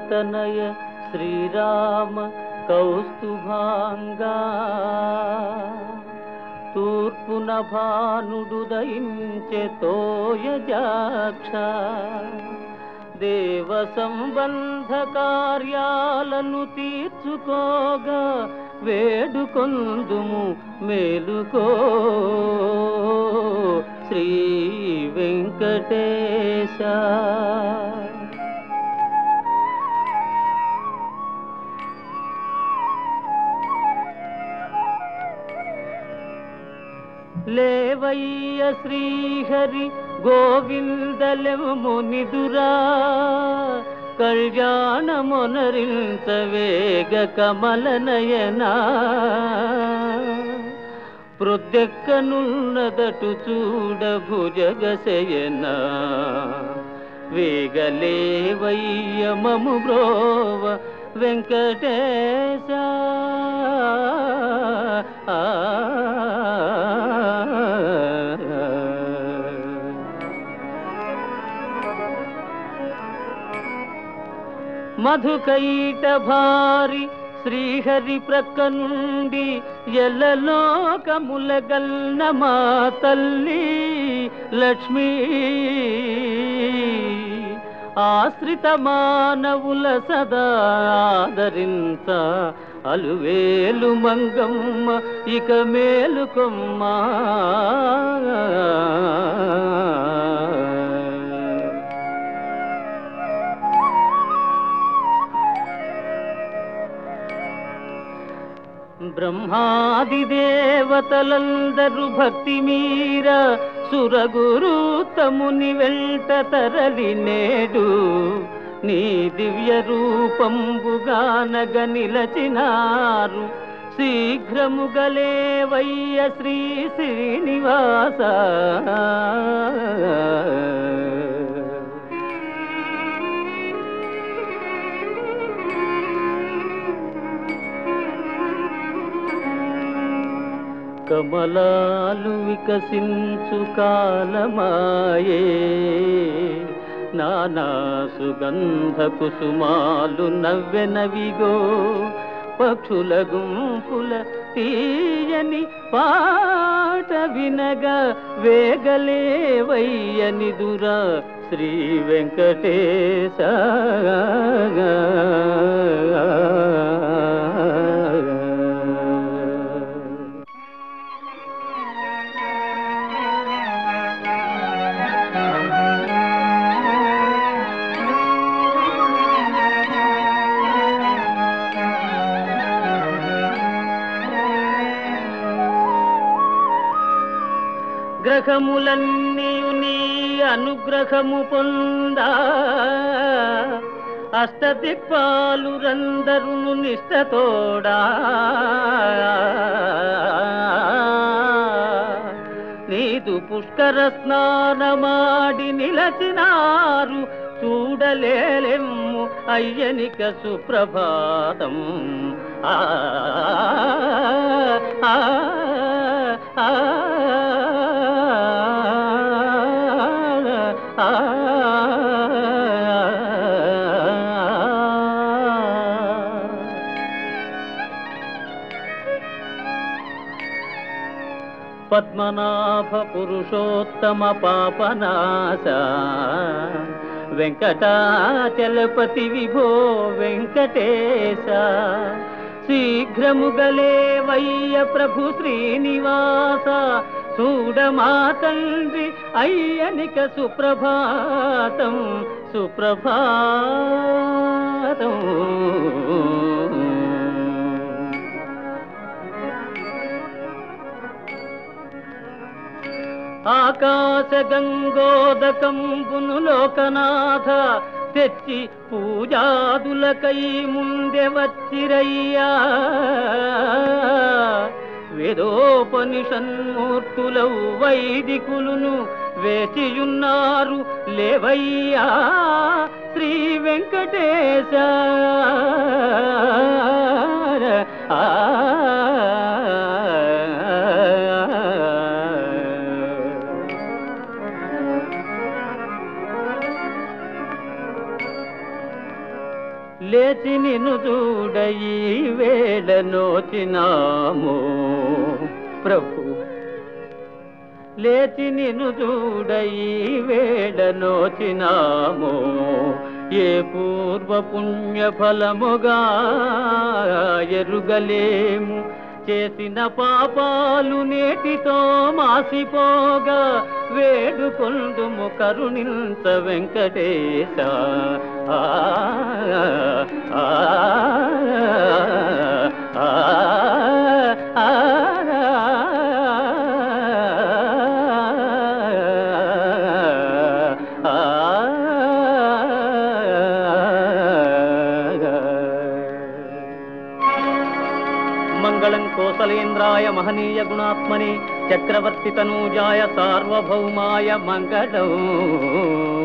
తనయ శ్రీరామ కౌస్తుభాంగా తూర్పున భానుడు దయించె తోయజాక్ష దేవ సంబంధ కార్యాలను తీర్చుకోగా వేడుకొందుము మేలుకో శ్రీ వెంకటేశ లేవయ్య శ్రీహరి గోవిందలెమునిదురా కళ్యాణమొనరించ వేగ కమలనయనా ప్రొద్దెక్కనున్నదటు చూడ భుజగశయనా వేగలేవయ్య మము బ్రోవ వెంకటేశ మధుకైట భారి శ్రీహరి ప్రక్క నుండి ఎల్లలోకములగల్న మా తల్లి లక్ష్మీ ఆశ్రిత మానవుల సదా ఆదరించ అలువేలు మంగమ్మ ఇక మేలుకొమ్మా బ్రహ్మాది దేవతలందరూ భక్తి మీర సురగురు తముని వెంట తరలి నేడు నీ దివ్య రూపంబుగానగ నిలచినారు శీఘ్రముగలేవయ్య శ్రీ శ్రీనివాస కమలాలు వికసించు కాలమాయే నానా సుగంధ కుసుమాలు నవ్వెనవిగో పక్షుల గుంపుల తీయని పాట వినగా వేగలేవయ్యని దురా శ్రీ వెంకటేశ గ్రహములన్నీయు నీ అనుగ్రహము పొందా అష్టదిక్పాలు రందరును నిష్టతోడా నీదు పుష్కర స్నానమాడి నిలచినారు చూడలేలెమ్ము అయ్యనిక సుప్రభాతం ఆ ఆ, ఆ, ఆ, పద్మనాభ పురుషోత్తమ పాపనాశ వెంకటాచలపతి విభో వెంకటేశ శీఘ్రముగలేవయ్య ప్రభు శ్రీనివాస చూడమా తండ్రి అయ్యనిక సుప్రభాతం సుప్రభాతం ఆకాశ గంగోదకంబును లోకనాథ తెచ్చి పూజాదులకై ముందె వచ్చిరయ్యా వేదోపనిషన్మూర్తులౌ వైదికులును వేచియున్నారు లేవయ్యా శ్రీ వెంకటేశ ఆ లేచి నిన్ను చూడ ఈ వేళ నోచినాము ప్రభు లేచి నిన్ను చూడ ఈ వేళ నోచినాము ఏ పూర్వ పుణ్య ఫలముగా ఎరుగలేము చేసిన పాపాలు నేటితో మాసిపోగా వేడుకొందుము కరుణింత వెంకటేశ ఆ, ఆ, ఆ, ఆ, మంగళం కోసలేంద్రాయ మహనీయ గుణాత్మని చక్రవర్తి తనూజాయ సార్వభౌమాయ మంగళం